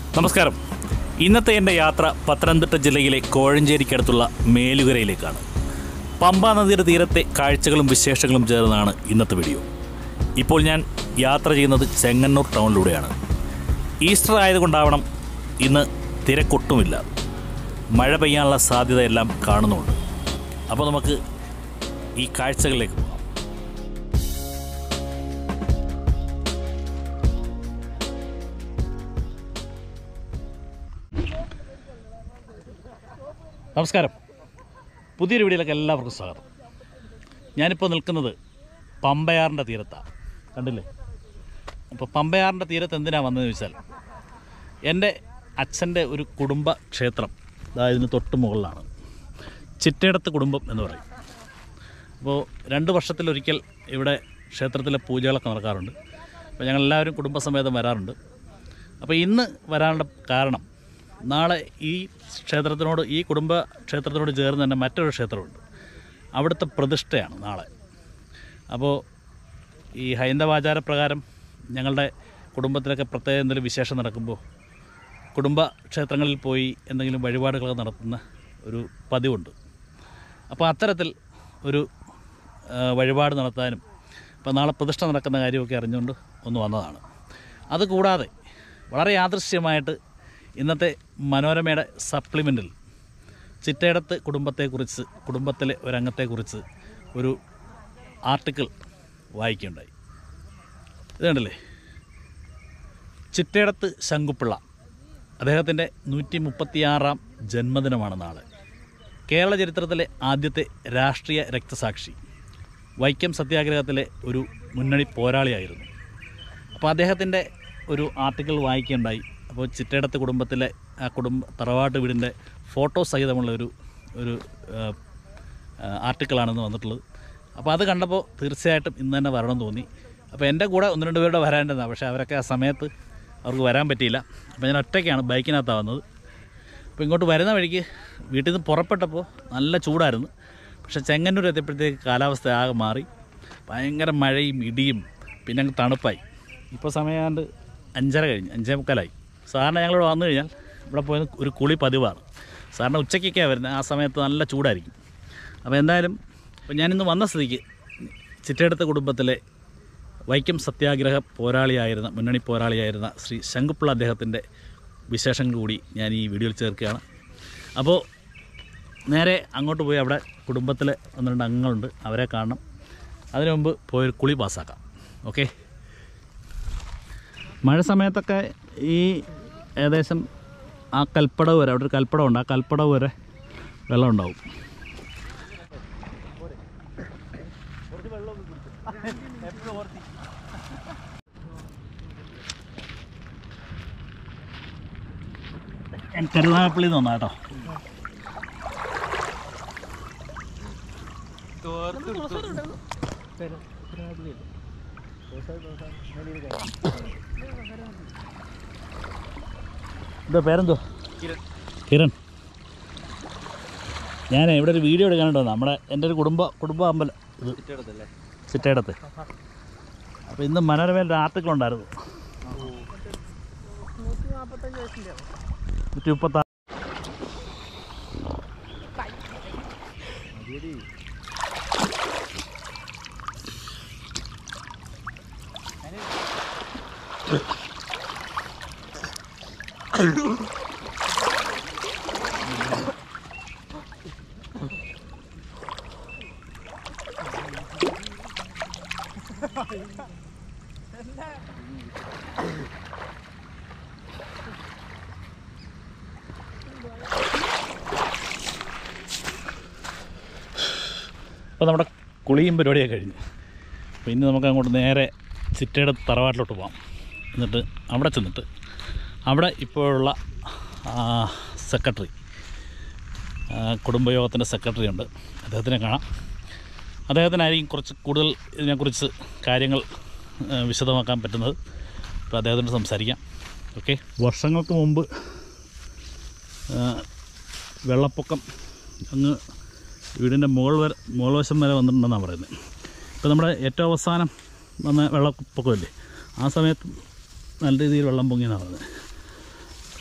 നമസ്കാരം ഇന്നത്തെ എൻ്റെ യാത്ര പത്തനംതിട്ട ജില്ലയിലെ കോഴഞ്ചേരിക്കടുത്തുള്ള മേലുകരയിലേക്കാണ് പമ്പാ നദിയുടെ തീരത്തെ കാഴ്ചകളും വിശേഷങ്ങളും ചേർന്നാണ് ഇന്നത്തെ വീഡിയോ ഇപ്പോൾ ഞാൻ യാത്ര ചെയ്യുന്നത് ചെങ്ങന്നൂർ ടൗണിലൂടെയാണ് ഈസ്റ്റർ ആയതുകൊണ്ടാവണം ഇന്ന് തിരക്കൊട്ടുമില്ല മഴ പെയ്യാനുള്ള സാധ്യതയെല്ലാം കാണുന്നുണ്ട് അപ്പോൾ നമുക്ക് ഈ കാഴ്ചകളിലേക്ക് പോകാം നമസ്കാരം പുതിയൊരു വീഡിയോയിലേക്ക് എല്ലാവർക്കും സ്വാഗതം ഞാനിപ്പോൾ നിൽക്കുന്നത് പമ്പയാറിൻ്റെ തീരത്താണ് കണ്ടില്ലേ അപ്പോൾ പമ്പയാറിൻ്റെ തീരത്ത് എന്തിനാണ് വന്നതെന്ന് ചോദിച്ചാൽ എൻ്റെ അച്ഛൻ്റെ ഒരു കുടുംബ ക്ഷേത്രം അതായത് ഇതിന് തൊട്ട് മുകളിലാണ് ചിറ്റയിടത്ത് കുടുംബം എന്ന് പറയും അപ്പോൾ രണ്ട് വർഷത്തിലൊരിക്കൽ ഇവിടെ ക്ഷേത്രത്തിലെ പൂജകളൊക്കെ നടക്കാറുണ്ട് അപ്പോൾ ഞങ്ങളെല്ലാവരും കുടുംബസമേതം വരാറുണ്ട് അപ്പോൾ ഇന്ന് വരാനുള്ള കാരണം നാളെ ഈ ക്ഷേത്രത്തിനോട് ഈ കുടുംബ ക്ഷേത്രത്തിനോട് ചേർന്ന് തന്നെ മറ്റൊരു ക്ഷേത്രമുണ്ട് അവിടുത്തെ പ്രതിഷ്ഠയാണ് നാളെ അപ്പോൾ ഈ ഹൈന്ദവാചാരപ്രകാരം ഞങ്ങളുടെ കുടുംബത്തിലൊക്കെ പ്രത്യേക എന്തെങ്കിലും വിശേഷം നടക്കുമ്പോൾ കുടുംബ ക്ഷേത്രങ്ങളിൽ പോയി എന്തെങ്കിലും വഴിപാടുകളൊക്കെ നടത്തുന്ന ഒരു പതിവുണ്ട് അപ്പോൾ അത്തരത്തിൽ ഒരു ആ, വഴിപാട് നടത്താനും അപ്പോൾ നാളെ പ്രതിഷ്ഠ നടക്കുന്ന കാര്യമൊക്കെ അറിഞ്ഞുകൊണ്ട് ഒന്ന് വന്നതാണ് അതുകൂടാതെ വളരെ യാദൃശ്യമായിട്ട് ഇന്നത്തെ മനോരമയുടെ സപ്ലിമെൻറ്റിൽ ചിറ്റയിടത്ത് കുടുംബത്തെക്കുറിച്ച് കുടുംബത്തിലെ ഒരംഗത്തെക്കുറിച്ച് ഒരു ആർട്ടിക്കിൾ വായിക്കുകയുണ്ടായി ഇത് കണ്ടില്ലേ ചിറ്റയിടത്ത് ശങ്കുപ്പിള്ള അദ്ദേഹത്തിൻ്റെ നൂറ്റി മുപ്പത്തിയാറാം ജന്മദിനമാണ് നാളെ കേരള ചരിത്രത്തിലെ ആദ്യത്തെ രാഷ്ട്രീയ രക്തസാക്ഷി വൈക്കം സത്യാഗ്രഹത്തിലെ ഒരു മുന്നണി പോരാളിയായിരുന്നു അപ്പോൾ അദ്ദേഹത്തിൻ്റെ ഒരു ആർട്ടിക്കിൾ വായിക്കുകയുണ്ടായി അപ്പോൾ ചിറ്റയിടത്ത് കുടുംബത്തിലെ ആ കുടുംബ തറവാട്ട് വീടിൻ്റെ ഫോട്ടോ സഹിതമുള്ള ഒരു ഒരു ആ, ആ, ആർട്ടിക്കിളാണെന്ന് വന്നിട്ടുള്ളത് അപ്പോൾ അത് കണ്ടപ്പോൾ തീർച്ചയായിട്ടും ഇന്ന് തന്നെ വരണം തോന്നി അപ്പോൾ എൻ്റെ കൂടെ ഒന്ന് രണ്ട് പേരുടെ വരാണ്ടെന്നാണ് പക്ഷേ അവരൊക്കെ ആ സമയത്ത് അവർക്ക് വരാൻ പറ്റിയില്ല അപ്പോൾ ഞാൻ ഒറ്റയ്ക്കാണ് ബൈക്കിനകത്താണ് വന്നത് അപ്പോൾ ഇങ്ങോട്ട് വരുന്ന വഴിക്ക് വീട്ടിൽ നിന്ന് പുറപ്പെട്ടപ്പോൾ നല്ല ചൂടായിരുന്നു പക്ഷേ ചെങ്ങന്നൂർ എത്തിയപ്പോഴത്തേക്ക് കാലാവസ്ഥ ആകെ മാറി ഭയങ്കര മഴയും ഇടിയും പിന്നെ അങ്ങ് തണുപ്പായി ഇപ്പോൾ സമയമാണ്ട് അഞ്ചര കഴിഞ്ഞ് അഞ്ചേ മുക്കാലായി സാറിന് ഞങ്ങളിവിടെ വന്നു കഴിഞ്ഞാൽ ഇവിടെ പോയി ഒരു കുളി പതിവാണ് സാറിന് ഉച്ചയ്ക്കൊക്കെയാണ് വരുന്നത് ആ സമയത്ത് നല്ല ചൂടായിരിക്കും അപ്പോൾ എന്തായാലും ഇപ്പോൾ ഞാനിന്ന് വന്ന സ്ഥിതിക്ക് ചിറ്റയെടുത്ത കുടുംബത്തിലെ വൈക്കം സത്യാഗ്രഹ പോരാളിയായിരുന്ന മുന്നണി പോരാളിയായിരുന്ന ശ്രീ ശങ്കുപ്പിള്ള അദ്ദേഹത്തിൻ്റെ വിശേഷങ്ങൾ കൂടി ഞാൻ ഈ വീഡിയോയിൽ ചേർക്കുകയാണ് അപ്പോൾ നേരെ അങ്ങോട്ട് പോയി അവിടെ കുടുംബത്തിലെ ഒന്ന് രണ്ട് അംഗങ്ങളുണ്ട് അവരെ കാണണം അതിനു മുമ്പ് പോയൊരു കുളി പാസ്സാക്കാം ഓക്കെ മഴ സമയത്തൊക്കെ ഈ ഏകദേശം ആ കൽപ്പടവ് വരെ അവിടെ ഒരു കൽപ്പടം ഉണ്ട് ആ കൽപ്പടവ് വരെ വെള്ളം ഉണ്ടാവും ഞാൻ കരുനാഗപ്പള്ളി നിന്ന് വന്നാ കേട്ടോ എന്താ പേരെന്തോ കിരൺ ഞാൻ ഇവിടെ ഒരു വീഡിയോ എടുക്കാനുണ്ടോ നമ്മുടെ എൻ്റെ ഒരു കുടുംബ കുടുംബ അമ്പലം ഇത് ചിറ്റയിടത്ത് അപ്പോൾ ഇന്ന് മനോരമയിൽ ഒരു ആർട്ടിക്കിൾ ഉണ്ടായിരുന്നു നൂറ്റി മുപ്പത്താറ് അപ്പോൾ നമ്മുടെ കുളിയും പരിപാടിയൊക്കെ കഴിഞ്ഞു അപ്പോൾ ഇനി നമുക്ക് അങ്ങോട്ട് നേരെ ചിറ്റയുടെ തറവാട്ടിലോട്ട് പോകാം എന്നിട്ട് അവിടെ ചെന്നിട്ട് അവിടെ ഇപ്പോഴുള്ള സെക്രട്ടറി കുടുംബയോഗത്തിൻ്റെ സെക്രട്ടറി ഉണ്ട് അദ്ദേഹത്തിനെ കാണാം അദ്ദേഹത്തിനായിരിക്കും കുറച്ച് കൂടുതൽ ഇതിനെക്കുറിച്ച് കാര്യങ്ങൾ ആ, വിശദമാക്കാൻ പറ്റുന്നത് അപ്പോൾ അദ്ദേഹത്തിനോട് സംസാരിക്കാം ഓക്കെ വർഷങ്ങൾക്ക് മുമ്പ് ആ, വെള്ളപ്പൊക്കം അങ്ങ് വീടിൻ്റെ മുകൾ വരെ മുകൾ വശം വരെ വന്നിട്ടുണ്ടെന്നാണ് പറയുന്നത് ഇപ്പോൾ നമ്മുടെ ഏറ്റവും അവസാനം വന്ന വെള്ളപ്പൊക്കമില്ലേ ആ സമയത്ത് നല്ല രീതിയിൽ വെള്ളം പൊങ്ങിയെന്നാണ് പറയുന്നത് പക്ഷേ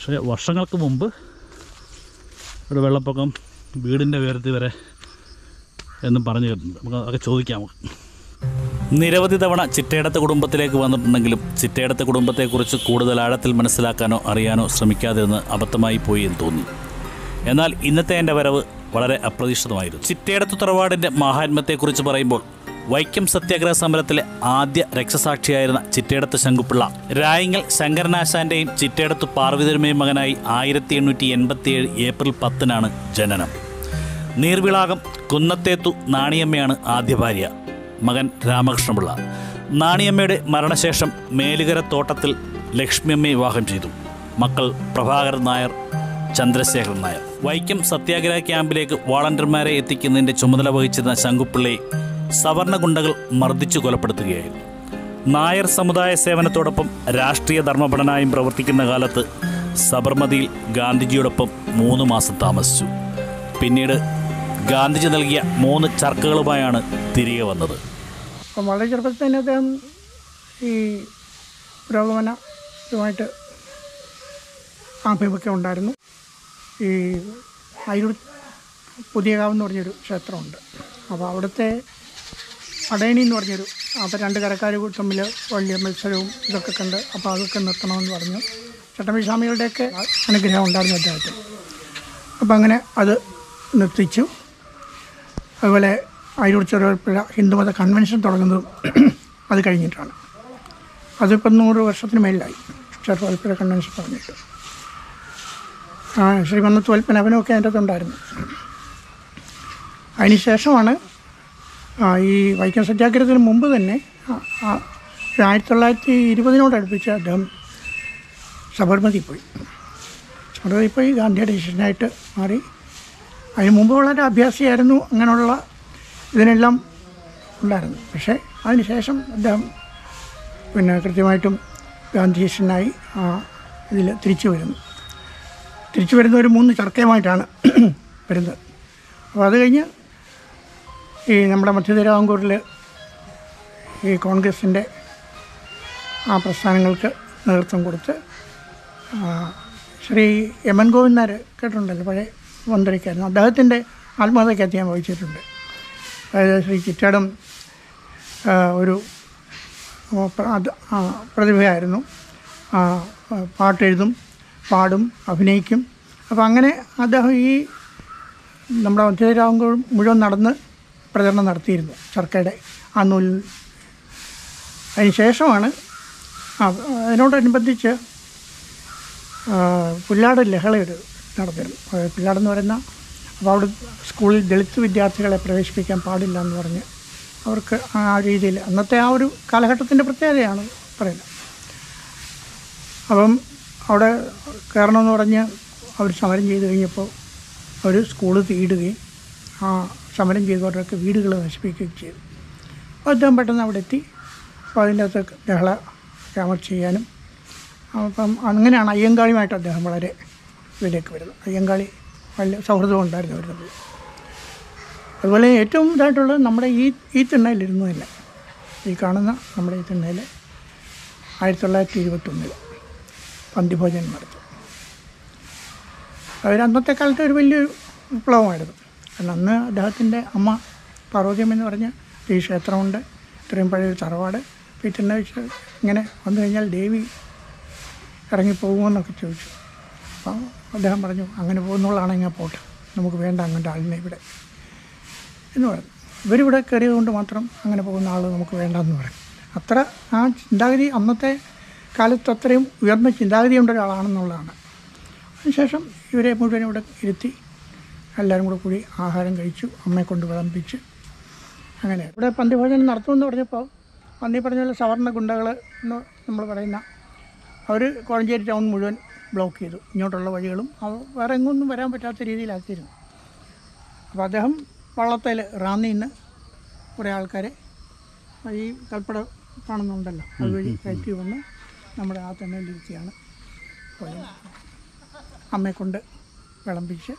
പക്ഷേ വർഷങ്ങൾക്ക് മുമ്പ് ഇവിടെ വെള്ളപ്പൊക്കം വീടിൻ്റെ ഉയരത്തിൽ വരെ എന്നും പറഞ്ഞു കേട്ടിട്ടുണ്ട് നമുക്ക് അതൊക്കെ ചോദിക്കാം നമുക്ക് നിരവധി തവണ ചിറ്റേടത്ത് കുടുംബത്തിലേക്ക് വന്നിട്ടുണ്ടെങ്കിലും ചിറ്റേടത്ത് കുടുംബത്തെക്കുറിച്ച് കൂടുതൽ ആഴത്തിൽ മനസ്സിലാക്കാനോ അറിയാനോ ശ്രമിക്കാതിരുന്ന് അബദ്ധമായി പോയി എന്ന് തോന്നി എന്നാൽ ഇന്നത്തെ എൻ്റെ വരവ് വളരെ അപ്രതീക്ഷിതമായിരുന്നു ചിറ്റേടത്ത് തറവാടിൻ്റെ മാഹാത്മ്യത്തെക്കുറിച്ച് പറയുമ്പോൾ വൈക്കം സത്യാഗ്രഹ സമരത്തിലെ ആദ്യ രക്തസാക്ഷിയായിരുന്ന ചിറ്റേടത്ത് ശങ്കുപിള്ള രായങ്ങൽ ശങ്കരനാശാന്റെയും ചിറ്റേടത്ത് പാർവതിരമയും മകനായി ആയിരത്തി എണ്ണൂറ്റി എൺപത്തിയേഴ് ഏപ്രിൽ പത്തിനാണ് ജനനം നീർവിളാകം കുന്നത്തേത്തു നാണിയമ്മയാണ് ആദ്യ ഭാര്യ മകൻ രാമകൃഷ്ണപിള്ള നാണിയമ്മയുടെ മരണശേഷം മേലുകര തോട്ടത്തിൽ ലക്ഷ്മിയമ്മയെ വിവാഹം ചെയ്തു മക്കൾ പ്രഭാകരൻ നായർ ചന്ദ്രശേഖരൻ നായർ വൈക്കം സത്യാഗ്രഹ ക്യാമ്പിലേക്ക് വാളണ്ടിയർമാരെ എത്തിക്കുന്നതിന്റെ ചുമതല വഹിച്ചിരുന്ന ശങ്കുപിള്ളയെ സവർണ ഗുണ്ടകൾ മർദ്ദിച്ചു കൊലപ്പെടുത്തുകയായിരുന്നു നായർ സമുദായ സേവനത്തോടൊപ്പം രാഷ്ട്രീയ ധർമ്മപടനായും പ്രവർത്തിക്കുന്ന കാലത്ത് സബർമതിയിൽ ഗാന്ധിജിയോടൊപ്പം മൂന്ന് മാസം താമസിച്ചു പിന്നീട് ഗാന്ധിജി നൽകിയ മൂന്ന് ചർക്കകളുമായാണ് തിരികെ വന്നത് അപ്പം വളരെ ചെറുപ്പത്തിൽ തന്നെ അദ്ദേഹം ഈ പുരോഗമനവുമായിട്ട് ആഭിമുഖ്യം ഉണ്ടായിരുന്നു ഈ അയൂർ പുതിയകാവ് എന്ന് പറഞ്ഞൊരു ക്ഷേത്രമുണ്ട് അപ്പോൾ അവിടുത്തെ പടയണി എന്ന് പറഞ്ഞൊരു അപ്പോൾ രണ്ട് കരക്കാർ തമ്മിൽ വലിയ മത്സരവും ഇതൊക്കെ കണ്ട് അപ്പോൾ അതൊക്കെ നിർത്തണമെന്ന് പറഞ്ഞു ചട്ടമ്പി സ്വാമികളുടെയൊക്കെ അനുഗ്രഹം ഉണ്ടായിരുന്നു അദ്ദേഹത്തിന് അപ്പോൾ അങ്ങനെ അത് നിർത്തിച്ചു അതുപോലെ അയ്യൂർ ചെറുപ്പുഴ ഹിന്ദുമത കൺവെൻഷൻ തുടങ്ങുന്നതും അത് കഴിഞ്ഞിട്ടാണ് അതിപ്പം നൂറ് വർഷത്തിന് മേലിലായി ചെറുപ്പുഴ കൺവെൻഷൻ തുടങ്ങിയിട്ട് ആ, ശ്രീ മന്നത്ത് വൽപ്പനവനൊക്കെ അതിൻ്റെ അകത്തുണ്ടായിരുന്നു അതിന് ശേഷമാണ് ആ, ഈ വൈക്കം സത്യാഗ്രഹത്തിന് മുമ്പ് തന്നെ ആ, ആ, ഒരു ആയിരത്തി തൊള്ളായിരത്തി ഇരുപതിനോടടുപ്പിച്ച് അദ്ദേഹം സബർമതി പോയി സബർമതി പോയി ഗാന്ധിയുടെ ശിഷ്യനായിട്ട് മാറി അതിന് മുമ്പ് വളരെ അഭ്യാസിയായിരുന്നു അങ്ങനെയുള്ള ഇതിനെല്ലാം ഉണ്ടായിരുന്നു പക്ഷേ അതിന് ശേഷം അദ്ദേഹം പിന്നെ കൃത്യമായിട്ടും ഗാന്ധിശിഷ്യനായി ആ ഇതിൽ തിരിച്ചു വരുന്നു തിരിച്ചു വരുന്ന ഒരു മൂന്ന് ചർക്കയുമായിട്ടാണ് വരുന്നത് അപ്പോൾ അത് കഴിഞ്ഞ് ഈ നമ്മുടെ മധ്യ തിരുവിതാംകൂറിൽ ഈ കോൺഗ്രസിൻ്റെ ആ പ്രസ്ഥാനങ്ങൾക്ക് നേതൃത്വം കൊടുത്ത് ആ, ശ്രീ യമൻ ഗോവിന്ദ് നായർ കേട്ടിട്ടുണ്ടല്ലോ പഴയ മന്ത്രിക്കായിരുന്നു അദ്ദേഹത്തിൻ്റെ ആത്മകഥയ്ക്കകത്ത് ഞാൻ വഹിച്ചിട്ടുണ്ട് അതായത് ശ്രീ ചിറ്റാടം ആ, ഒരു ആ, പ്ര- അത് ആ, പ്രതിഭയായിരുന്നു ആ, ആ, പാട്ടെഴുതും പാടും അഭിനയിക്കും അപ്പോൾ അങ്ങനെ അദ്ദേഹം ഈ നമ്മുടെ മധ്യരാങ്കൂർ മുഴുവൻ നടന്ന് പ്രചരണം നടത്തിയിരുന്നു ചർക്കയുടെ ആ നൂലിൽ അതിന് ശേഷമാണ് ആ അതിനോടനുബന്ധിച്ച് ആ, പുല്ലാട് ലഹളയൊരു നടന്നിരുന്നു അതായത് പുല്ലാടെന്ന് പറയുന്ന അപ്പോൾ അവിടെ സ്കൂളിൽ ദളിത് വിദ്യാർത്ഥികളെ പ്രവേശിപ്പിക്കാൻ പാടില്ല എന്ന് പറഞ്ഞ് അവർക്ക് ആ രീതിയിൽ അന്നത്തെ ആ ഒരു കാലഘട്ടത്തിൻ്റെ പ്രത്യേകതയാണ് പറയുന്നത് അപ്പം അവിടെ കയറണമെന്ന് പറഞ്ഞ് അവർ സമരം ചെയ്ത് കഴിഞ്ഞപ്പോൾ അവർ സ്കൂള് തീയിടുകയും ആ സമരം ചെയ്തവരൊക്കെ വീടുകൾ നശിപ്പിക്കുകയും ചെയ്തു അപ്പോൾ അദ്ദേഹം പെട്ടെന്ന് അവിടെ എത്തി അപ്പോൾ അതിൻ്റെ അകത്ത് ലഹള ക്യാമറ ചെയ്യാനും അപ്പം അങ്ങനെയാണ് അയ്യങ്കാളിയുമായിട്ട് അദ്ദേഹം വളരെ ഇതിലേക്ക് വരുന്നത് അയ്യങ്കാളി വലിയ സൗഹൃദം ഉണ്ടായിരുന്നു അവർ തമ്മിൽ അതുപോലെ ഏറ്റവും ഇതായിട്ടുള്ളത് നമ്മുടെ ഈ ഈ തിണ്ണയിലിരുന്നു തന്നെ ഈ കാണുന്ന നമ്മുടെ ഈ തിണ്ണയിൽ ആയിരത്തി തൊള്ളായിരത്തി ഇരുപത്തൊന്നിൽ പന്തിഭോജനം നടത്തി അവർ അന്നത്തെ കാലത്ത് ഒരു വലിയൊരു വിപ്ലവമായിരുന്നു കാരണം അന്ന് അദ്ദേഹത്തിൻ്റെ അമ്മ പാർവതിയമ്മ എന്ന് പറഞ്ഞ ഈ ക്ഷേത്രമുണ്ട് ഇത്രയും പഴയൊരു തറവാട് അപ്പോൾ ഈ തിണ്ണ വെച്ച് ഇങ്ങനെ വന്നു കഴിഞ്ഞാൽ ദേവി ഇറങ്ങിപ്പോകുമെന്നൊക്കെ ചോദിച്ചു അപ്പോൾ അദ്ദേഹം പറഞ്ഞു അങ്ങനെ പോകുന്നവളാണെങ്കിൽ പോട്ടെ നമുക്ക് വേണ്ട അങ്ങനത്തെ ആളിനെ ഇവിടെ എന്ന് പറഞ്ഞു ഇവരിവിടെ കയറിയത് കൊണ്ട് മാത്രം അങ്ങനെ പോകുന്ന ആൾ നമുക്ക് വേണ്ടെന്ന് പറയും അത്ര ആ ചിന്താഗതി അന്നത്തെ കാലത്ത് അത്രയും ഉയർന്ന ചിന്താഗതിയുള്ള ഒരാളാണെന്നുള്ളതാണ് അതിനുശേഷം ഇവരെ മുഴുവൻ ഇവിടെ ഇരുത്തി എല്ലാവരും കൂടെ കൂടി ആഹാരം കഴിച്ചു അമ്മയെ കൊണ്ട് വിളമ്പിച്ച് അങ്ങനെ ഇവിടെ പന്തിഭോജനം നടത്തുമെന്ന് പറഞ്ഞപ്പോൾ പന്നി പറഞ്ഞ പോലെ സവർണ ഗുണ്ടകൾ എന്ന് നമ്മൾ പറയുന്ന അവർ കോഴഞ്ചേരി ടൗൺ മുഴുവൻ ബ്ലോക്ക് ചെയ്തു ഇങ്ങോട്ടുള്ള വഴികളും അവ വേറെ എങ്ങൊന്നും വരാൻ പറ്റാത്ത രീതിയിലാക്കിയിരുന്നു അപ്പോൾ അദ്ദേഹം വള്ളത്തേൽ റാന്നിയിൽ നിന്ന് കുറേ ആൾക്കാരെ ഈ കൽപ്പട കാണുന്നുണ്ടല്ലോ അതുവഴി കയറ്റി വന്ന് നമ്മുടെ ആ തെണ്ണയിലിരുത്തിയാണ് പോയത് അമ്മയെ കൊണ്ട് വിളമ്പിച്ച്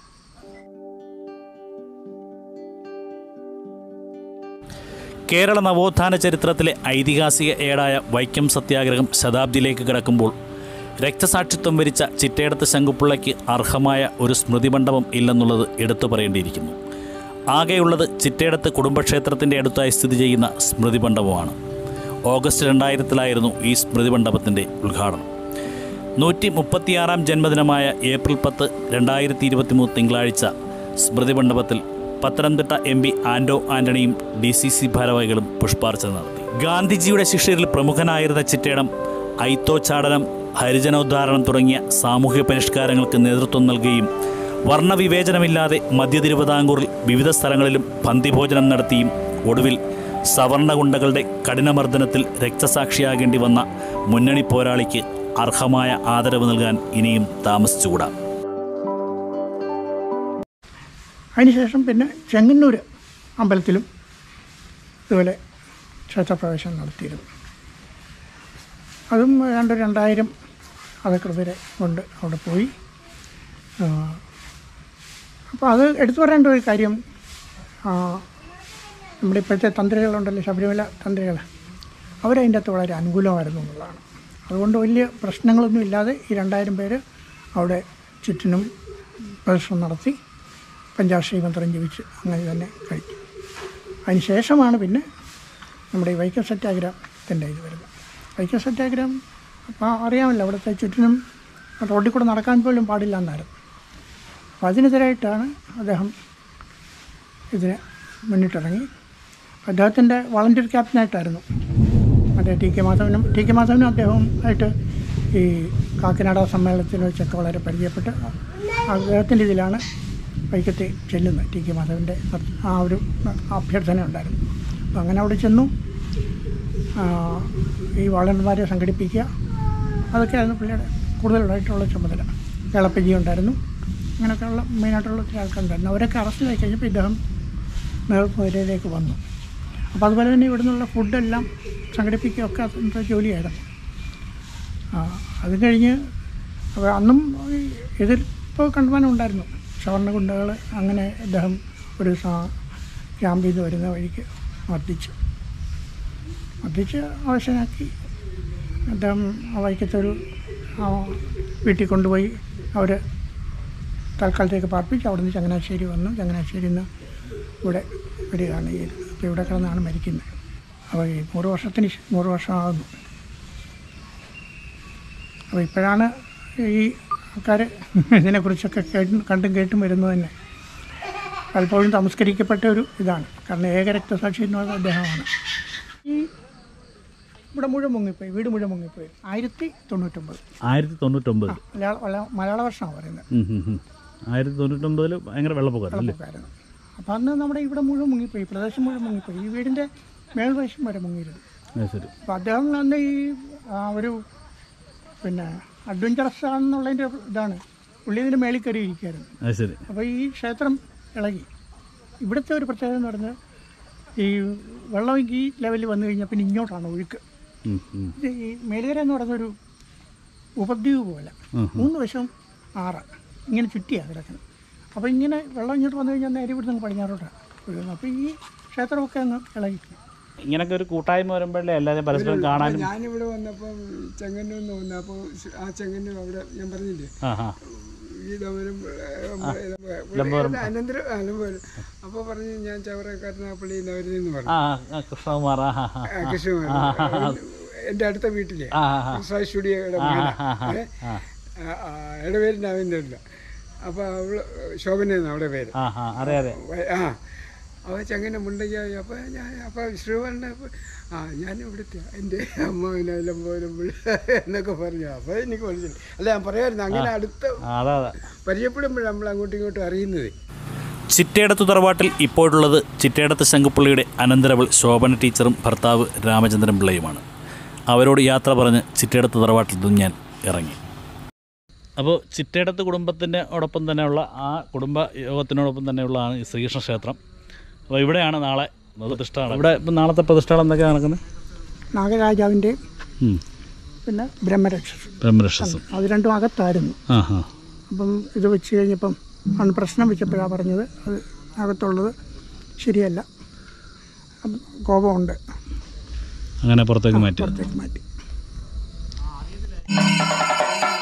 കേരള നവോത്ഥാന ചരിത്രത്തിലെ ഐതിഹാസിക ഏടായ വൈക്കം സത്യാഗ്രഹം ശതാബ്ദിയിലേക്ക് കിടക്കുമ്പോൾ രക്തസാക്ഷിത്വം വരിച്ച ചിറ്റേടത്ത് ശങ്കുപ്പിള്ളയ്ക്ക് അർഹമായ ഒരു സ്മൃതി മണ്ഡപം ഇല്ലെന്നുള്ളത് എടുത്തു പറയേണ്ടിയിരിക്കുന്നു ആകെയുള്ളത് ചിറ്റേടത്ത് കുടുംബക്ഷേത്രത്തിൻ്റെ അടുത്തായി സ്ഥിതി ചെയ്യുന്ന സ്മൃതി മണ്ഡപമാണ് ഓഗസ്റ്റ് രണ്ടായിരത്തിലായിരുന്നു ഈ സ്മൃതി മണ്ഡപത്തിൻ്റെ ഉദ്ഘാടനം നൂറ്റി മുപ്പത്തിയാറാം ജന്മദിനമായ ഏപ്രിൽ പത്ത് രണ്ടായിരത്തി ഇരുപത്തി മൂന്ന് തിങ്കളാഴ്ച സ്മൃതി മണ്ഡപത്തിൽ പത്തനംതിട്ട എം പി ആൻഡോ ആന്റണിയും ഡി സി സി ഭാരവാഹികളും പുഷ്പാർച്ചന നടത്തി ഗാന്ധിജിയുടെ ശിഷ്യരിൽ പ്രമുഖനായിരുന്ന ചിറ്റേടം ഐത്തോച്ചാടനം ഹരിജനോദ്ധാരണം തുടങ്ങിയ സാമൂഹ്യ പരിഷ്കാരങ്ങൾക്ക് നേതൃത്വം നൽകുകയും വർണ്ണവിവേചനമില്ലാതെ മധ്യ തിരുവിതാംകൂറിൽ വിവിധ സ്ഥലങ്ങളിലും പന്തിഭോജനം നടത്തിയും ഒടുവിൽ സവർണഗുണ്ടകളുടെ കഠിനമർദ്ദനത്തിൽ രക്തസാക്ഷിയാകേണ്ടി വന്ന മുന്നണി പോരാളിക്ക് അർഹമായ ആദരവ് നൽകാൻ ഇനിയും താമസിച്ചുകൂടാ അതിനുശേഷം പിന്നെ ചെങ്ങന്നൂർ അമ്പലത്തിലും ഇതുപോലെ ക്ഷേത്രപ്രവേശനം നടത്തിയിരുന്നു അതും ഏതാണ്ട് രണ്ടായിരം അധികൃതരെ കൊണ്ട് അവിടെ പോയി അപ്പോൾ അത് എടുത്തു പറയേണ്ട ഒരു കാര്യം ആ, നമ്മുടെ ഇപ്പോഴത്തെ തന്ത്രികളുണ്ടല്ലോ ശബരിമല തന്ത്രികൾ അവരതിൻ്റെ അകത്ത് വളരെ അനുകൂലമായിരുന്നു എന്നുള്ളതാണ് അതുകൊണ്ട് വലിയ പ്രശ്നങ്ങളൊന്നും ഇല്ലാതെ ഈ രണ്ടായിരം പേര് അവിടെ ചുറ്റിനും പ്രദർശനം നടത്തി പഞ്ചാബ് ശ്രീമന്ത്രം ജപിച്ച് അങ്ങനെ തന്നെ കഴിച്ചു അതിന് ശേഷമാണ് പിന്നെ നമ്മുടെ ഈ വൈക്കം സത്യാഗ്രഹത്തിൻ്റെ ഇത് വരുന്നത് വൈക്കം സത്യാഗ്രഹം അപ്പോൾ അറിയാമല്ലോ അവിടുത്തെ ചുറ്റിനും റോഡിൽ കൂടെ നടക്കാൻ പോലും പാടില്ല എന്നായിരുന്നു അപ്പോൾ അതിനെതിരായിട്ടാണ് അദ്ദേഹം ഇതിന് മുന്നിട്ടിറങ്ങി അദ്ദേഹത്തിൻ്റെ വളണ്ടിയർ ക്യാപ്റ്റനായിട്ടായിരുന്നു മറ്റേ ടി കെ മാധവനും ടി കെ മാധവനും അദ്ദേഹവും ആയിട്ട് ഈ കാക്കനാട സമ്മേളനത്തിന് വെച്ചൊക്കെ വളരെ പരിചയപ്പെട്ട് അദ്ദേഹത്തിൻ്റെ ഇതിലാണ് വൈക്കത്തെ ചെല്ലുന്നത് ടി കെ മാധവൻ്റെ ആ ഒരു അഭ്യർത്ഥന ഉണ്ടായിരുന്നു അപ്പോൾ അങ്ങനെ അവിടെ ചെന്നു ആ, ഈ വളണ്ടർമാരെ സംഘടിപ്പിക്കുക അതൊക്കെയായിരുന്നു പുള്ളിയുടെ കൂടുതലായിട്ടുള്ള ചുമതല കേളപ്പജി ഉണ്ടായിരുന്നു അങ്ങനെയൊക്കെയുള്ള മെയിനായിട്ടുള്ള ഒത്തിരി ആൾക്കാരുണ്ടായിരുന്നു അവരൊക്കെ അറസ്റ്റിലായി കഴിഞ്ഞപ്പോൾ ഇദ്ദേഹം നേതൃത്വനിരയിലേക്ക് വന്നു അപ്പോൾ അതുപോലെ തന്നെ ഇവിടെ നിന്നുള്ള ഫുഡെല്ലാം സംഘടിപ്പിക്കുകയൊക്കെ അതിൻ്റെ ജോലിയായിരുന്നു ആ, അത് കഴിഞ്ഞ് അപ്പോൾ അന്നും ഈ എതിർപ്പ് കണ്ടുമാനം ഉണ്ടായിരുന്നു സവർണ്ണ ഗുണ്ടകൾ അങ്ങനെ അദ്ദേഹം ഒരു സാ- ക്യാമ്പിൽ നിന്ന് വരുന്ന വഴിക്ക് മർദ്ദിച്ചു മർദ്ദിച്ച് അവശനാക്കി അദ്ദേഹം ആ വൈക്കത്തൊരു ആ, വീട്ടിൽ കൊണ്ടുപോയി അവർ തൽക്കാലത്തേക്ക് പാർപ്പിച്ച് അവിടെ നിന്ന് ചങ്ങനാശ്ശേരി വന്നു ചങ്ങനാശ്ശേരിയിൽ നിന്ന് ഇവിടെ വരികയാണ് ഈ അപ്പോൾ ഇവിടെ കിടന്നാണ് മരിക്കുന്നത് അപ്പോൾ ഈ നൂറ് വർഷത്തിന് ശേ- നൂറ് വർഷമാകുന്നു അപ്പോൾ ഇപ്പോഴാണ് ഈ ആൾക്കാർ ഇതിനെക്കുറിച്ചൊക്കെ കേട്ടും കണ്ടും കേട്ടും വരുന്നത് തന്നെ പലപ്പോഴും തമസ്കരിക്കപ്പെട്ട ഒരു ഇതാണ് കാരണം ഏക രക്തസാക്ഷി എന്ന് പറയുന്നത് അദ്ദേഹമാണ് ഈ ഇവിടെ മുഴുവൻ മുങ്ങിപ്പോയി വീട് മുഴുവൻ മുങ്ങിപ്പോയി ആയിരത്തി തൊണ്ണൂറ്റൊമ്പത് ആയിരത്തി തൊണ്ണൂറ്റൊമ്പത് മലയാള മലയാള- മലയാള വർഷമാണ് പറയുന്നത് ആയിരത്തി തൊണ്ണൂറ്റൊമ്പതിൽ ഭയങ്കര വെള്ളപ്പൊക്കം അല്ലേ വെള്ളപ്പൊക്കമായിരുന്നു അപ്പോൾ അന്ന് നമ്മുടെ ഇവിടെ മുഴുവൻ മുങ്ങിപ്പോയി ഈ പ്രദേശം മുഴുവൻ മുങ്ങിപ്പോയി ഈ വീടിൻ്റെ മേൽവശം വരെ മുങ്ങിയിരുന്നു അത് ശരി അപ്പോൾ അദ്ദേഹം അന്ന് ഈ ആ, ഒരു പിന്നെ അഡ്വഞ്ചറസ് ആണെന്നുള്ളതിൻ്റെ ഇതാണ് പുള്ളി ഇതിൻ്റെ മേളിൽ കയറി ഇരിക്കുകയായിരുന്നു അത് ശരി അപ്പോൾ ഈ ക്ഷേത്രം ഇളകി ഇവിടുത്തെ ഒരു പ്രത്യേകത എന്ന് പറഞ്ഞാൽ ഈ വെള്ളം ഈ ലെവലിൽ വന്നു കഴിഞ്ഞാൽ പിന്നെ ഇങ്ങോട്ടാണ് ഒഴുക്ക് ഉം, ഉം. ഇത് ഈ മേലുകര എന്ന് പറയുന്നൊരു ഉപദ്വീപ് പോലെ മൂന്ന് വശം ആറ് ഇങ്ങനെ ചുറ്റിയാണ് കിടക്കുന്നത് അപ്പോൾ ഇങ്ങനെ വെള്ളം ഇങ്ങോട്ട് വന്നു കഴിഞ്ഞാൽ നേരെ ഇവിടുന്ന് അങ്ങ് പടിഞ്ഞാറോട്ടാണ് ഒഴുകുന്നത് അപ്പോൾ ഈ ക്ഷേത്രമൊക്കെ അങ്ങ് ഇളകി ഇങ്ങനൊക്കെ ഒരു കൂട്ടായ്മ വരുമ്പോഴേ എല്ലാവരും പരസ്പരം കാണാനും ഞാനിവിടെ വന്നപ്പം ചെങ്ങന്നൂർ നിന്ന് വന്നപ്പോൾ ആ ചെങ്ങന്നൂർ അവിടെ ഞാൻ പറഞ്ഞില്ലേ ആ ആ ഈ ഡവരും അനന്തരം അലമ്പോരും അപ്പോൾ പറഞ്ഞു ഞാൻ ചവറക്കാരനാ പള്ളി നവരിൽ പറഞ്ഞു ആ ആ, കൃഷ്ണകുമാർ ആ ആ ആ ആ, കൃഷ്ണകുമാർ എൻ്റെ അടുത്ത വീട്ടിലെ ആ, ആ, ആ. കൃഷ്ണ സ്റ്റുഡിയോയുടെ അവിടെ പേര് നവീന്ദ്രല്ല അപ്പോൾ അവള് ശോഭന എന്നാ അവിടെ പേര് ആ ആ അറിയാം അറിയാം വ- ആ അവ ചങ്ങനെ മുണ്ടയ്ക്കായി അപ്പോൾ ഞാൻ അപ്പോൾ ശ്രീവണ്ണ ആ ഞാൻ ഇവിടുത്തെ എൻ്റെ അമ്മാവിനെല്ലാം പോലും എന്നൊക്കെ പറഞ്ഞു അപ്പോൾ എനിക്ക് മനസ്സിലായി അല്ല ഞാൻ പറയായിരുന്നു അങ്ങനെ അടുത്ത ആ, അതാ അതാ പരിചയപ്പെടുമ്പോഴാണ് നമ്മൾ അങ്ങോട്ടും ഇങ്ങോട്ടും അറിയുന്നത് ചിറ്റേടത്ത് തറവാട്ടിൽ ഇപ്പോഴുള്ളത് ചിറ്റേടത്ത് ശങ്കുപ്പിള്ളിയുടെ അനന്തരവൾ ശോഭന ടീച്ചറും ഭർത്താവ് രാമചന്ദ്രൻ പിള്ളയുമാണ് അവരോട് യാത്ര പറഞ്ഞ് ചിറ്റേടത്ത് തറവാട്ടിൽ നിന്നും ഞാൻ ഇറങ്ങി അപ്പോൾ ചിറ്റേടത്ത് കുടുംബത്തിൻ്റെ ഒടൊപ്പം തന്നെയുള്ള ആ കുടുംബ യോഗത്തിനോടൊപ്പം തന്നെയുള്ളതാണ് ഈ ശ്രീകൃഷ്ണ ക്ഷേത്രം അപ്പോൾ ഇവിടെയാണ് നാളെ പ്രതിഷ്ഠ ഇവിടെ ഇപ്പം നാളത്തെ പ്രതിഷ്ഠകൾ എന്തൊക്കെയാണ് നടക്കുന്നത് നാഗരാജാവിൻ്റെയും പിന്നെ ബ്രഹ്മരക്ഷസും ബ്രഹ്മരക്ഷസും അത് രണ്ടും അകത്തായിരുന്നു ആ ആ അപ്പം ഇത് വെച്ച് കഴിഞ്ഞപ്പം അന്ന് പ്രശ്നം വെച്ചപ്പോഴാണ് പറഞ്ഞത് അത് അകത്തുള്ളത് ശരിയല്ല അപ്പം കോപമുണ്ട് അങ്ങനെ പുറത്തേക്ക് മാറ്റി പുറത്തേക്ക് മാറ്റി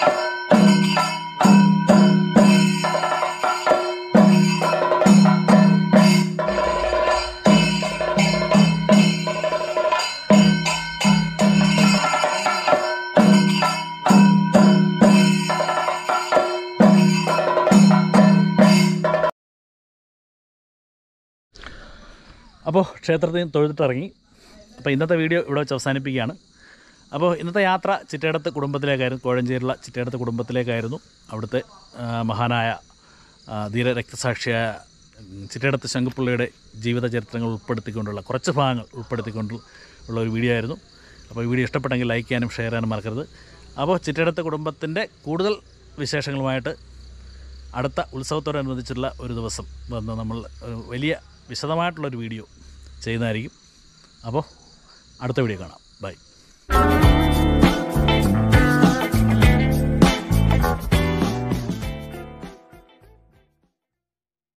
അപ്പോൾ ക്ഷേത്രത്തിൽ നിന്ന് തൊഴുതിട്ടിറങ്ങി അപ്പോൾ ഇന്നത്തെ വീഡിയോ ഇവിടെ വെച്ച് അവസാനിപ്പിക്കുകയാണ് അപ്പോൾ ഇന്നത്തെ യാത്ര ചിറ്റേടത്ത് കുടുംബത്തിലേക്കായിരുന്നു കോഴഞ്ചേരിയുള്ള ചിറ്റേടത്ത് കുടുംബത്തിലേക്കായിരുന്നു അവിടുത്തെ ആ, മഹാനായ ആ, ധീര രക്തസാക്ഷിയായ ഉം, ചിറ്റേടത്ത് ശങ്കുപിള്ളയുടെ ജീവിത ചരിത്രങ്ങൾ ഉൾപ്പെടുത്തിക്കൊണ്ടുള്ള കുറച്ച് ഭാഗങ്ങൾ ഉൾപ്പെടുത്തിക്കൊണ്ട് ഉള്ള ഒരു വീഡിയോ ആയിരുന്നു അപ്പോൾ ഈ വീഡിയോ ഇഷ്ടപ്പെട്ടെങ്കിൽ ലൈക്ക് ചെയ്യാനും ഷെയർ ചെയ്യാനും മറക്കരുത് അപ്പോൾ ചിറ്റേടത്ത് കുടുംബത്തിൻ്റെ കൂടുതൽ വിശേഷങ്ങളുമായിട്ട് അടുത്ത ഉത്സവത്തോടനുബന്ധിച്ചുള്ള ഒരു ദിവസം വന്ന് നമ്മൾ ഒരു വലിയ വിശദമായിട്ടുള്ളൊരു വീഡിയോ ചെയ്യുന്നതായിരിക്കും അപ്പോൾ അടുത്ത വീഡിയോ കാണാം ബൈ